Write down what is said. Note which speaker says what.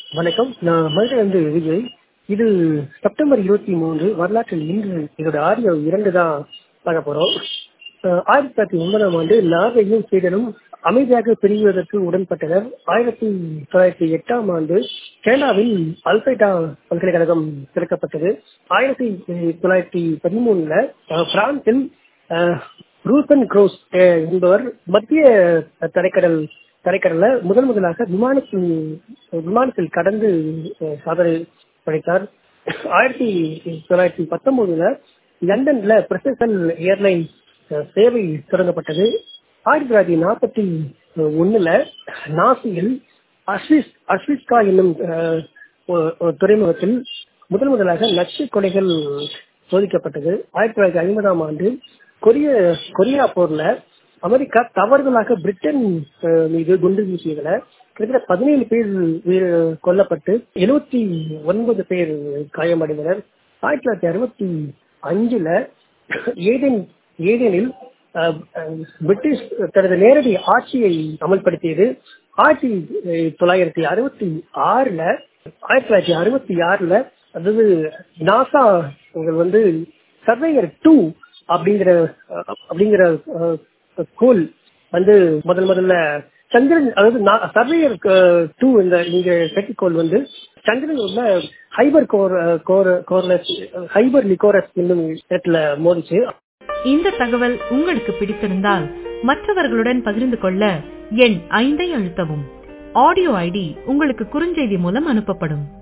Speaker 1: வணக்கம் நான் மதுரையிலிருந்து விஜய் இது செப்டம்பர் இருபத்தி மூன்று வரலாற்றில் இன்று இதோட ஆடியோ இரண்டு தான் பார்க்க போறோம் அஹ் ஆயிரத்தி தொள்ளாயிரத்தி ஒன்பதாம் ஆண்டு நார்வேயும் ஸ்வீடனும் அமைதியாக பிரிவதற்கு உடன்பட்டனர் ஆயிரத்தி தொள்ளாயிரத்தி எட்டாம் ஆண்டு கனடாவில் அல்பைடா பல்கலைக்கழகம் திறக்கப்பட்டது ஆயிரத்தி தொள்ளாயிரத்தி பதிமூணுல அஹ், பிரான்சில் அஹ், ரூசன் க்ரோஸ் அஹ், என்பவர் மத்திய தரைக்கடல் தரைக்கடல்ல முதல் முதலாக விமானத்தில் விமானத்தில் கடந்து அஹ், சாதனை படைத்தார் ஆயிரத்தி தொள்ளாயிரத்தி பத்தொன்பதுல லண்டன்ல பிரசல் ஏர்லைன் சேவை தொடங்கப்பட்டது ஆயிரத்தி தொள்ளாயிரத்தி நாற்பத்தி ஒண்ணுல நாசியில் அஸ்விஸ் அஸ்விஸ்கா என்னும் அஹ், ஒரு- ஒரு துறைமுகத்தில் முதல் முதலாக நச்சு கொலைகள் சோதிக்கப்பட்டது ஆயிரத்தி தொள்ளாயிரத்தி ஐம்பதாம் ஆண்டு கொரிய கொரியா போர்ல அமெரிக்கா தவறுதலாக பிரிட்டன் அஹ், மீது குண்டு வீசியதுல கிட்டத்தட்ட பதினேழு பேர் உயிர் கொல்லப்பட்டு எழுபத்தி ஒன்பது பேர் காயமடைந்தனர் ஆயிரத்தி தொள்ளாயிரத்தி அறுபத்தி அஞ்சுல ஏதேன் ஏதேனில் அஹ், அஹ், பிரிட்டிஷ் தனது நேரடி ஆட்சியை அமல்படுத்தியது ஆயிரத்தி தொள்ளாயிரத்தி அறுபத்தி ஆறுல ஆயிரத்தி தொள்ளாயிரத்தி அறுபத்தி ஆறுல அதாவது நாசா வந்து சர்வேயர் டூ அப்படிங்கிற அஹ், அப்படிங்கிற கோல் வந்து முதல் முதல்ல சந்திரன் அதாவது சர்வேயர் டூ இந்த இங்க செயற்கைக்கோள் வந்து சந்திரன் உள்ள ஹைபர் கோர் கோர் கோர்லஸ் ஹைபர் லிகோரஸ் என்னும் இடத்துல மோதிச்சு
Speaker 2: இந்த தகவல் உங்களுக்கு பிடித்திருந்தால் மற்றவர்களுடன் பகிர்ந்து கொள்ள எண் ஐந்தை அழுத்தவும் ஆடியோ ஐடி உங்களுக்கு குறுஞ்செய்தி மூலம் அனுப்பப்படும்